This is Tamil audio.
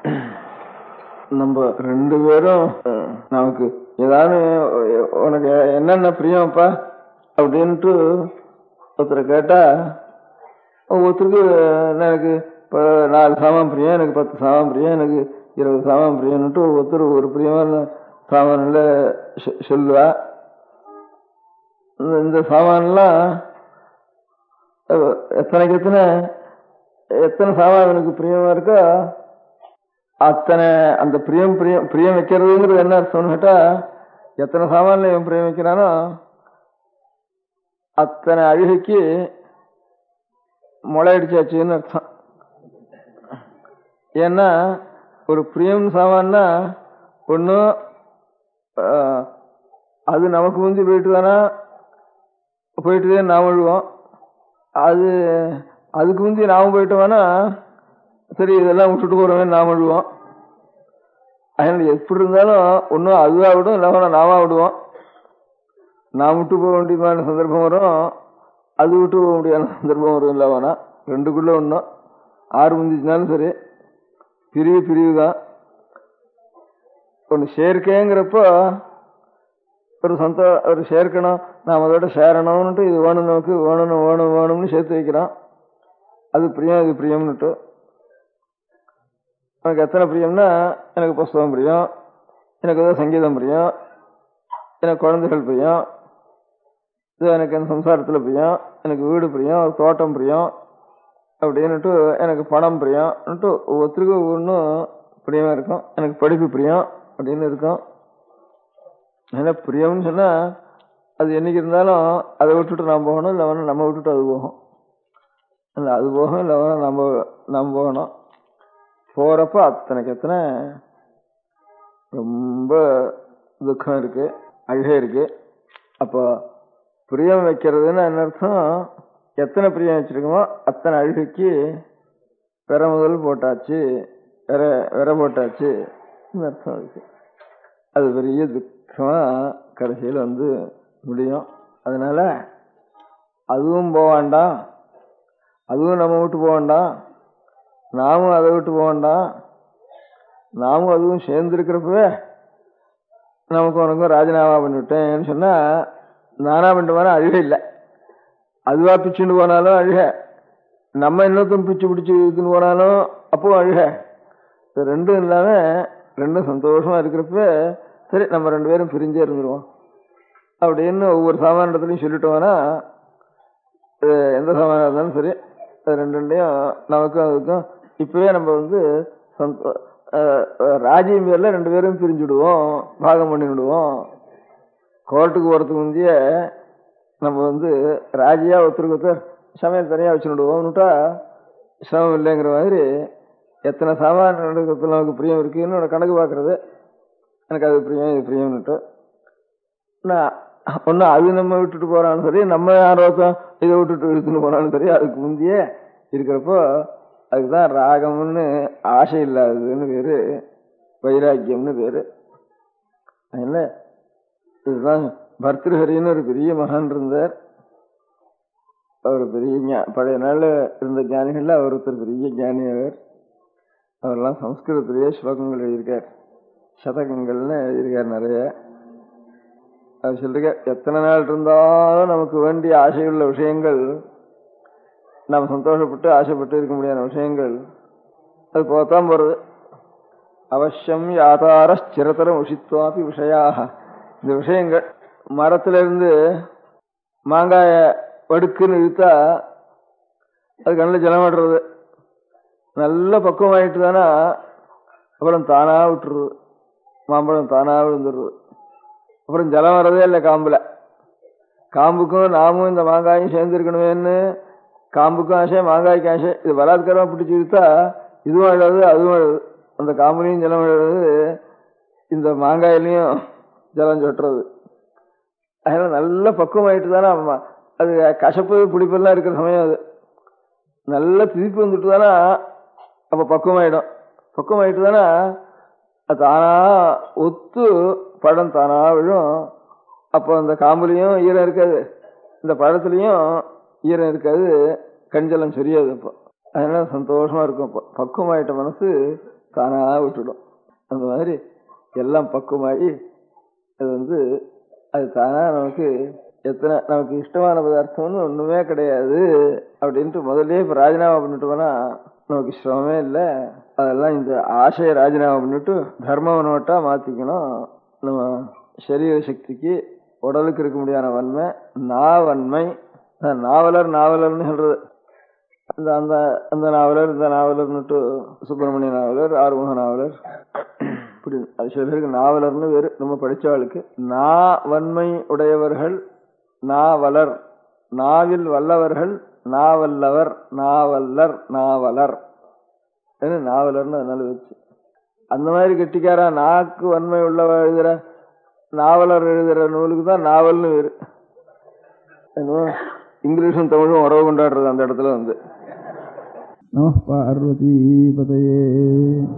நம்ம ரெண்டு பேரும் அஹ், நமக்கு ஏதாவது உனக்கு என்னென்ன பிரியம்ப்பா அப்படின்ட்டு ஒருத்தரை கேட்டா ஒருத்தருக்கு எனக்கு இப்போ நாலு சாமான் பிரியம் எனக்கு பத்து சாமான் பிரியம் எனக்கு இருபது சாமான் பிரியம்னுட்டு ஒருத்தர் ஒரு பிரியமான சாமான்ல சொ- சொல்லுவா இந்த- இந்த சாமான்லாம் அஹ், எத்தனைக்கு எத்தனை எத்தனை சாமான் எனக்கு பிரியமா இருக்கோ அத்தனை அந்த பிரியம் பிரியம் பிரியம் வைக்கிறதுங்கிறது என்ன அர்த்தம்னு கேட்டா எத்தனை சாமான்ல இவன் பிரியம் வைக்கிறானோ அத்தனை அழுகைக்கு முளை அடிச்சாச்சுன்னு அர்த்தம் ஏன்னா ஒரு பிரியம் சாமான்னா ஒன்றும் அது நமக்கு முந்தி போயிட்டு தானா போயிட்டு நாம் விழுவோம் அது அதுக்கு முந்தி நாம போயிட்டோம்னா சரி இதெல்லாம் விட்டுட்டு போறோமே நாம விடுவோம் அதனால எப்படி இருந்தாலும் ஒன்றும் அதுவா விடும் இல்லைன்னா நாம விடுவோம் நான் விட்டு போக வேண்டியமான சந்தர்ப்பம் வரும் அது விட்டு போக முடியாத சந்தர்ப்பம் வரும் இல்லவனா ரெண்டுக்குள்ள ஒன்றும் ஆறு முந்திச்சுனாலும் சரி பிரிவு பிரிவு தான் ஒன்று சேர்க்கைங்கிறப்போ ஒரு சொந்த ஒரு சேர்க்கணும் நாம் அதோட சேரணும்னுட்டு இது வேணும் நமக்கு வேணும் வேணும் வேணும்னு சேர்த்து வைக்கிறோம் அது பிரியம் இது பிரியம்னுட்டு எனக்கு எத்தனை பிரியம்னா எனக்கு புஸ்தகம் பிரியம் எனக்கு ஏதோ சங்கீதம் பிரியம் எனக்கு குழந்தைகள் பிரியம் இது எனக்கு என் சம்சாரத்தில் பிரியம் எனக்கு வீடு பிரியம் ஒரு தோட்டம் பிரியம் அப்படின்னுட்டு எனக்கு பணம் பிரியம்னுட்டு ஒவ்வொருத்தருக்கும் ஒவ்வொன்றும் பிரியமாக இருக்கும் எனக்கு படிப்பு பிரியம் அப்படின்னு இருக்கும் ஏன்னா பிரியம்னு சொன்னால் அது என்னைக்கு இருந்தாலும் அதை விட்டுட்டு நாம் போகணும் இல்லை வேணா நம்ம விட்டுட்டு அது போகும் இல்லை அது போகும் இல்லை வேணா நம்ம நம்ம போகணும் போகிறப்ப அத்தனைக்கு எத்தனை ரொம்ப துக்கம் இருக்கு அழுகை இருக்கு அப்போ பிரியம் வைக்கிறதுன்னு என்ன அர்த்தம் எத்தனை பிரியம் வச்சிருக்கோமோ அத்தனை அழுகைக்கு விர முதல் போட்டாச்சு விர விர போட்டாச்சு அர்த்தம் இருக்கு அது பெரிய துக்கமா கடைசியில் வந்து முடியும் அதனால அதுவும் போக வேண்டாம் அதுவும் நம்ம விட்டு போக வேண்டாம் நாமும் அதை விட்டு போக வேண்டாம் நாமும் அதுவும் சேர்ந்து இருக்கிறப்பவே நமக்கு உனக்கும் ராஜினாமா பண்ணிவிட்டேன்னு சொன்னா நானா பண்ணிட்டு அழுகை இல்லை அதுவா பிச்சுன்னு போனாலும் அழுக நம்ம இன்னொருத்தன் பிச்சு பிடிச்சி இழுத்துன்னு போனாலும் அப்போ அழுக இது ரெண்டும் இல்லாம ரெண்டும் சந்தோஷமா இருக்கிறப்ப சரி நம்ம ரெண்டு பேரும் பிரிஞ்சே இருந்துருவோம் அப்படின்னு ஒவ்வொரு சாமான இடத்துலையும் சொல்லிட்டோம்னா அது எந்த சாமானா இருந்தாலும் சரி அது ரெண்டு ரெண்டையும் நமக்கும் அதுக்கும் இப்பவே நம்ம வந்து சந்தோ அஹ், அஹ், ராஜ்யம் பேர்ல ரெண்டு பேரும் பிரிஞ்சு விடுவோம் பாகம் பண்ணி விடுவோம் கோர்ட்டுக்கு போறதுக்கு முந்தைய நம்ம வந்து ராஜியா ஒருத்தருக்கு ஒருத்தர் சமையல் தனியா வச்சு விடுவோம்னுட்டா சிரமம் இல்லைங்கிற மாதிரி எத்தனை சாமான் நடக்கிறதுல நமக்கு பிரியம் இருக்குன்னு ஒரு கணக்கு பார்க்கறது எனக்கு அது பிரியம் இது பிரியம்னுட்டு நான் ஒன்று அது நம்ம விட்டுட்டு போறாலும் சரி நம்ம யாரோத்தம் இதை விட்டுட்டு இழுத்துன்னு போனாலும் சரி அதுக்கு முந்தையே இருக்கிறப்போ அதுக்குதான் ராகம்னு ஆசை இல்லாததுன்னு பேரு வைராக்கியம்னு பேரு அதனால இதுதான் பர்திருஹரின்னு ஒரு பெரிய மகான் இருந்தார் அவர் பெரிய ஞா- பழைய நாள்ல இருந்த ஞானிகள்ல அவர் ஒருத்தர் பெரிய ஞானி அவர் அவரெல்லாம் சம்ஸ்கிருதத்திலேயே ஸ்லோகங்கள் எழுதியிருக்கார் சதகங்கள்னு எழுதியிருக்கார் நிறைய அவர் சொல்லிருக்க எத்தனை நாள் இருந்தாலும் நமக்கு வேண்டிய ஆசையுள்ள விஷயங்கள் நாம் சந்தோஷப்பட்டு ஆசைப்பட்டு இருக்க முடியாத விஷயங்கள் அது போத்தான் போறது அவசியம் யாதார ஸ்திரதரம் உஷித்வாபி விஷயாக இந்த விஷயங்கள் மரத்துல இருந்து மாங்காய வடுக்குன்னு இழுத்தா அது கண்ணில் ஜலம் விடுறது நல்ல பக்குவம் ஆயிட்டு தானா அப்புறம் தானா விட்டுருது மாம்பழம் தானா விழுந்துடுறது அப்புறம் ஜலம் வர்றதே இல்லை காம்புல காம்புக்கும் நாமும் இந்த மாங்காயும் சேர்ந்துருக்கணுமேன்னு காம்புக்கும் ஆசை மாங்காய்க்கும் ஆசை இது பலாத்காரமா பிடிச்சி இழுத்தா இதுவும் அழகு அதுவும் அழகு அந்த காம்புலையும் ஜலம் அழகு இந்த மாங்காயிலையும் ஜலம் சொட்டுறது அதனால நல்ல பக்குவம் ஆயிட்டு தானே அம்மா அது கசப்பு புளிப்பெல்லாம் இருக்கிற சமயம் அது நல்ல திருப்பி வந்துட்டு தானே அப்ப பக்குவமாயிடும் பக்குவமாயிட்டு தானே அது தானா ஒத்து பழம் தானா விழும் அப்போ அந்த காம்புலையும் ஈரம் இருக்காது இந்த பழத்துலயும் ஈரம் இருக்காது கஞ்சலம் சரியாது அப்போ அதனால சந்தோஷமா இருக்கும் அப்போ பக்குவமாயிட்ட மனசு தானா விட்டுடும் அந்த மாதிரி எல்லாம் பக்குவமாகி அது வந்து அது தானா நமக்கு எத்தனை நமக்கு இஷ்டமான பதார்த்தம்னு ஒண்ணுமே கிடையாது அப்படின்ட்டு முதல்லயே இப்ப ராஜினாமா பண்ணிட்டு போனா நமக்கு சிரமமே இல்லை அதெல்லாம் இந்த ஆசையை ராஜினாமா பண்ணிட்டு தர்ம நோட்டா மாத்திக்கணும் நம்ம சரீர சக்திக்கு உடலுக்கு இருக்க முடியாத வன்மை நாவன்மை அஹ் நாவலர் நாவலர்னு சொல்றது அந்த அந்த அந்த நாவலர் இந்த நாவலர்னுட்டு சுப்பிரமணிய நாவலர் ஆறுமுக நாவலர் இப்படி அது சில பேருக்கு நாவலர்னு வேறு நம்ம படிச்சவளுக்கு நா வன்மை உடையவர்கள் நாவலர் நாவில் வல்லவர்கள் நாவல்லவர் நாவல்லர் நாவலர் ஏன்னா நாவலர்னு அதனால வச்சு அந்த மாதிரி கெட்டிக்காரா நாக்கு வன்மை உள்ளவ எழுதுற நாவலர் எழுதுற நூலுக்கு தான் நாவல்னு வேறு என்னமோ இங்கிலீஷும் தமிழும் உறவு கொண்டாடுறது அந்த இடத்துல வந்து நம பார்வதி பதையே